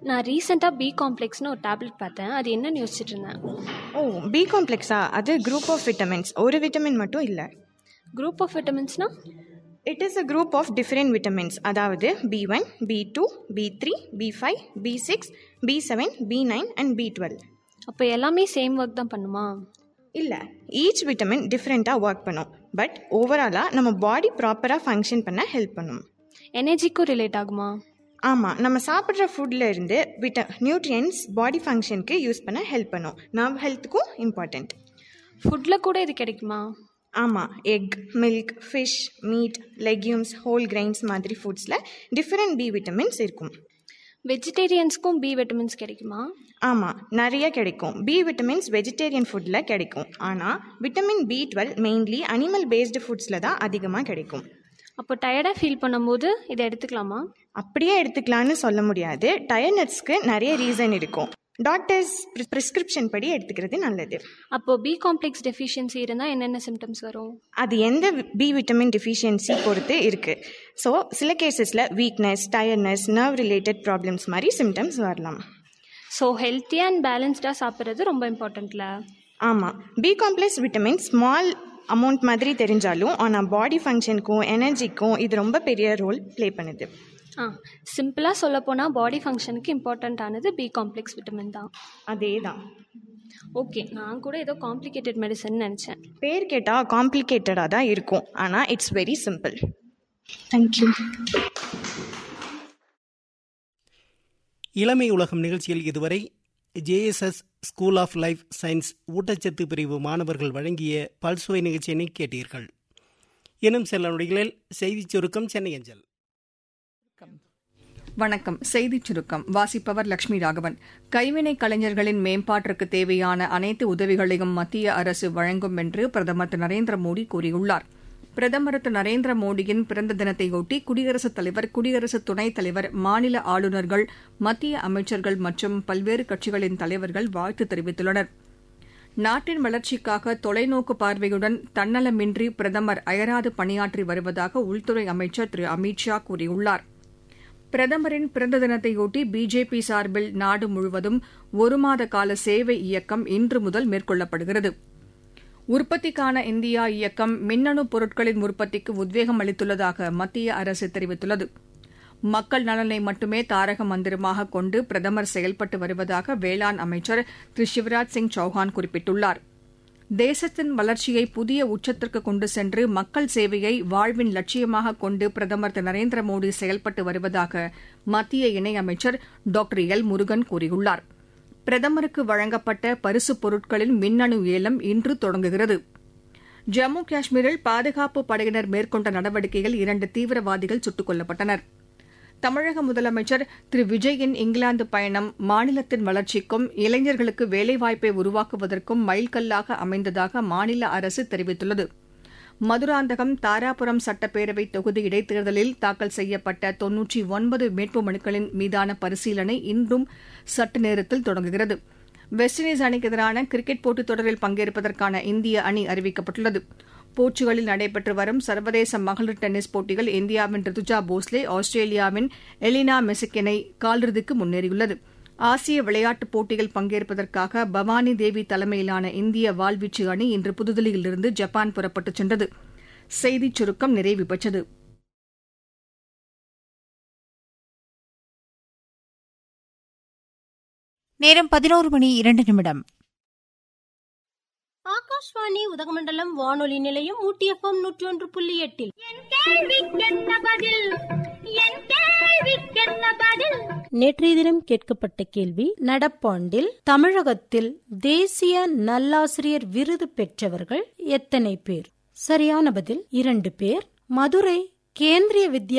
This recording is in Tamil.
நான் ரீசெண்டாக பி காம்ப்ளெக்ஸ்னு ஒரு டேப்லெட் பார்த்தேன் அது என்னன்னு யோசிச்சுட்டு இருந்தேன் ஓ பி காம்ப்ளெக்ஸா அது குரூப் ஆஃப் விட்டமின்ஸ் ஒரு விட்டமின் மட்டும் இல்லை குரூப் ஆஃப் விட்டமின்ஸ்னா it is a group of different vitamins அதாவது B one B two B three B five B six B seven B nine and B twelve அப்போ எல்லாமே சேம் ஒர்க் தான் பண்ணுமா இல்லை ஈச் விட்டமின் டிஃப்ரெண்ட்டாக ஒர்க் பண்ணும் பட் ஓவராலாக நம்ம பாடி ப்ராப்பராக ஃபங்க்ஷன் பண்ண ஹெல்ப் பண்ணும் எனர்ஜிக்கும் ரிலேட் ஆகுமா ஆமாம் நம்ம சாப்பிட்ற ஃபுட்டில் இருந்து விட்ட நியூட்ரியன்ஸ் பாடி ஃபங்க்ஷனுக்கு யூஸ் பண்ண ஹெல்ப் பண்ணும் நர்வ் ஹெல்த்துக்கும் இம்பார்ட்டண்ட் ஃபுட்டில் கூட இது கிடைக்குமா ஆமாம் egg milk fish meat legumes whole grains மாதிரி ஃபுட்ஸில் டிஃப்ரெண்ட் பி விட்டமின்ஸ் இருக்கும் வெஜிடேரியன்ஸ்க்கும் பி விட்டமின்ஸ் கிடைக்குமா ஆமாம் நிறைய கிடைக்கும் பி விட்டமின்ஸ் வெஜிடேரியன் ஃபுட்டில் கிடைக்கும் ஆனால் vitamin B twelve mainly animal based ஃபுட்ஸில் தான் அதிகமாக கிடைக்கும் அப்போ டயர்டாக ஃபீல் பண்ணும்போது இதை எடுத்துக்கலாமா அப்படியே எடுத்துக்கலான்னு சொல்ல முடியாது டயர்னட்ஸ்க்கு நிறைய ரீசன் இருக்கும் டாக்டர்ஸ் ப்ரிஸ்கிரிப்ஷன் படி எடுத்துக்கிறது நல்லது அப்போ பி காம்ப்ளெக்ஸ் டெஃபிஷியன்சி இருந்தால் என்னென்ன சிம்டம்ஸ் வரும் அது எந்த பி விட்டமின் டிஃபிஷியன்சி பொறுத்து இருக்குது ஸோ சில கேசஸில் weakness tiredness nerve related problems மாதிரி சிம்டம்ஸ் வரலாம் ஸோ ஹெல்த்தியாக அண்ட் பேலன்ஸ்டாக சாப்பிட்றது ரொம்ப இம்பார்ட்டண்ட்ல ஆமாம் B complex vitamin small amount மாதிரி தெரிஞ்சாலும் ஆனால் பாடி ஃபங்க்ஷனுக்கும் எனர்ஜிக்கும் இது ரொம்ப பெரிய ரோல் ப்ளே பண்ணுது ஆ சிம்பிளாக சொல்லப்போனால் பாடி ஃபங்க்ஷனுக்கு இம்பார்ட்டண்ட் ஆனது பி காம்ப்ளெக்ஸ் விட்டமின் தான் அதே தான் ஓகே நான் கூட ஏதோ காம்ப்ளிகேட்டட் மெடிசன் நினச்சேன் பேர் கேட்டால் காம்ப்ளிகேட்டடாக தான் இருக்கும் ஆனால் இட்ஸ் வெரி சிம்பிள் தேங்க்யூ இளமை உலகம் நிகழ்ச்சியில் இதுவரை JSS school of life science ஊட்டச்சத்து பிரிவு மாணவர்கள் வழங்கிய பல்சுவை நிகழ்ச்சியினை கேட்டீர்கள் இன்னும் சில நொடிகளில் செய்திச் சுருக்கம் சென்னை அஞ்சல் வணக்கம் செய்திச் சுருக்கம் வாசிப்பவர் லட்சுமி ராகவன் கைவினை கலைஞர்களின் மேம்பாட்டிற்கு தேவையான அனைத்து உதவிகளையும் மத்திய அரசு வழங்கும் என்று பிரதமர் திரு நரேந்திர மோடி கூறியுள்ளார் பிரதமர் திரு நரேந்திர மோடியின் பிறந்த தினத்தையொட்டி குடியரசுத் தலைவர் குடியரசு துணைத் தலைவர் மாநில ஆளுநர்கள் மத்திய அமைச்சர்கள் மற்றும் பல்வேறு கட்சிகளின் தலைவர்கள் வாழ்த்து தெரிவித்துள்ளனர் நாட்டின் வளர்ச்சிக்காக தொலைநோக்கு பார்வையுடன் தன்னலமின்றி பிரதமர் அயராது பணியாற்றி வருவதாக உள்துறை அமைச்சர் திரு அமித் ஷா கூறியுள்ளார் பிரதமரின் பிறந்த தினத்தையொட்டி பிஜேபி சார்பில் நாடு முழுவதும் ஒரு மாத கால சேவை இயக்கம் இன்று முதல் மேற்கொள்ளப்படுகிறது உற்பத்திக்கான இந்தியா இயக்கம் மின்னணு பொருட்களின் உற்பத்திக்கு உத்வேகம் அளித்துள்ளதாக மத்திய அரசு தெரிவித்துள்ளது மக்கள் நலனை மட்டுமே தாரக மந்திரமாக கொண்டு பிரதமர் செயல்பட்டு வருவதாக வேளாண் அமைச்சர் திரு சிவராஜ் சிங் சௌஹான் குறிப்பிட்டுள்ளார் தேசத்தின் வளர்ச்சியை புதிய உச்சத்திற்கு கொண்டு சென்று மக்கள் சேவையை வாழ்வின் லட்சியமாக கொண்டு பிரதமர் திரு நரேந்திர மோடி செயல்பட்டு வருவதாக மத்திய இணையமைச்சர் டாக்டர் எல் முருகன் கூறியுள்ளார் பிரதமருக்கு வழங்கப்பட்ட பரிசுப் பொருட்களின் மின்னணு ஏலம் இன்று தொடங்குகிறது ஜம்மு காஷ்மீரில் பாதுகாப்பு படையினர் மேற்கொண்ட நடவடிக்கையில் இரண்டு தீவிரவாதிகள் சுட்டுக் கொல்லப்பட்டனர் தமிழக முதலமைச்சர் திரு விஜயின் இங்கிலாந்து பயணம் மாநிலத்தின் வளர்ச்சிக்கும் இளைஞர்களுக்கு வேலைவாய்ப்பை உருவாக்குவதற்கும் மைல்கல்லாக அமைந்ததாக மாநில அரசு தெரிவித்துள்ளது மதுராந்தகம் தாராபுரம் சட்டப்பேரவை தொகுதி இடைத்தேர்தலில் தாக்கல் செய்யப்பட்ட தொன்னூற்றி ஒன்பது வேட்பு மனுக்களின் மீதான பரிசீலனை இன்றும் சற்று நேரத்தில் தொடங்குகிறது வெஸ்ட் இண்டீஸ் அணிக்கு எதிரான கிரிக்கெட் போட்டித் தொடரில் பங்கேற்பதற்கான இந்திய அணி அறிவிக்கப்பட்டுள்ளது போர்ச்சுகலில் நடைபெற்று வரும் சர்வதேச மகளிர் டென்னிஸ் போட்டியில் இந்தியாவின் ரிதுஜா போஸ்லே ஆஸ்திரேலியாவின் எலினா மெசிக்கினை காலிறுதிக்கு முன்னேறியுள்ளது ஆசிய விளையாட்டுப் போட்டியில் பங்கேற்பதற்காக பவானி தேவி தலைமையிலான இந்திய வாள்வீச்சு அணி இன்று புதுதில்லியிலிருந்து ஜப்பான் புறப்பட்டுச் சென்றது செய்திச் சுருக்கம் நிறைவு பெற்றது நேரம் பதினோரு மணி இரண்டு நிமிடம் ஆகாஷ்வாணி உதகமண்டலம் வானொலி நிலையம் ஊட்டி எஃப்எம் நூற்றி ஒன்று புள்ளி எட்டில் நேற்றைய தினம் கேட்கப்பட்ட கேள்வி நடப்பாண்டில் தமிழகத்தில் தேசிய நல்லாசிரியர் விருது பெற்றவர்கள் எத்தனை பேர் சரியான பதில் இரண்டு பேர் மதுரை கேந்திரிய வித்யா